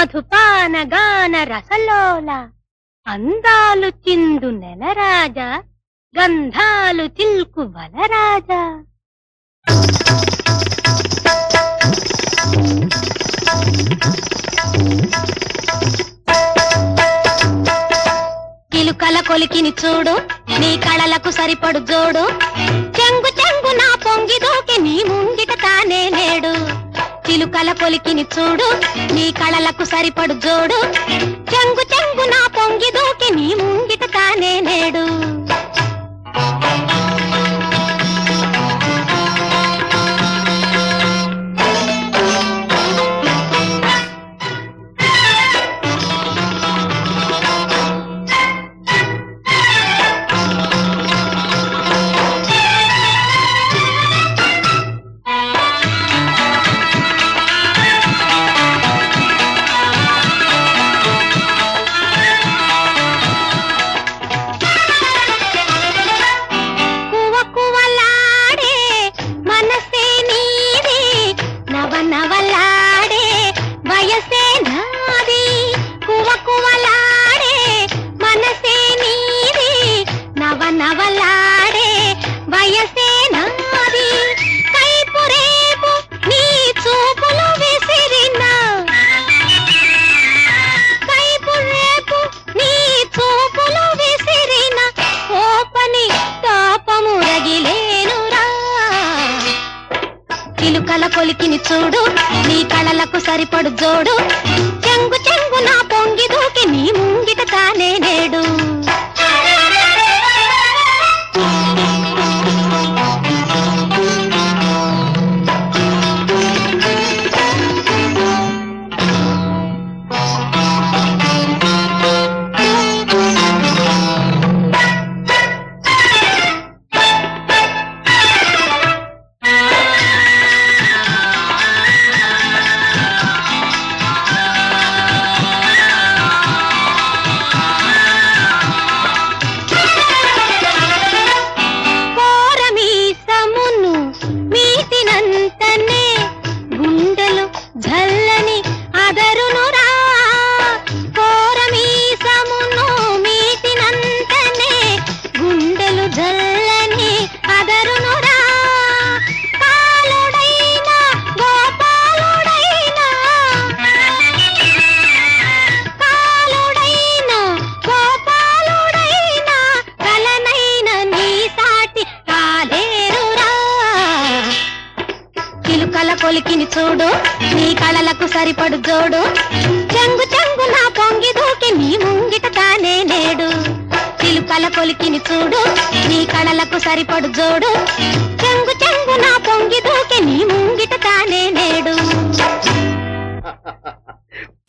మధుపాన గాన రసలోల అందాలు చిందు నెలరాజా గంధాలు చిల్కు వలరాజా కిలుకల కొలికిని చూడు నీ కళలకు సరిపడు జోడు చెంగు చెంగు నా పొంగి దూకి నీ ముంగిట తానే లేడు చిలుకల కొలికిని చూడు నీ కళలకు సరిపడు జోడు చెంగు చెంగు నా పొంగి దూకి నీ ముంగిట తానే లేడు కువ కువలాడే మనసే నీది నవ నవలాడే వయసే నాది కువ కువలాడే మనసే నీది నవ నవలాడే వయసే నాది కైపు రేపు నీ చూపులు విసిరినా కైపు రేపు నీ చూపులు విసిరిన కోపని తాపము రగిలేనురా చిలుకల కొలికిని చూడు నీ కళలకు సరిపడు జోడు చెంగు చెంగు నా పొంగి దూకి నీ ముంగిట తానే నేడు కోరమీసమును మీటినంతనే గుండెలు జల్లని అదరునురా కోరమీసమును మీటినంతనే గుండెలు జల్లని అదరునురా కాలుడైనా గోపాలుడైనా కాలుడైనా గోపాలుడైనా కలనైన నీ సాటి కాలేరురా చిలుకల కొలికిని చూడు నీ కళలకు సరిపడు జోడు చెంగు చెంగు నా పొంగి దూకి నీ ముంగిట తానే నేడు చిలుకల కొలికిని చూడు నీ కళలకు సరిపడు జోడు చెంగు చెంగు నా పొంగి దూకి నీ ముంగిట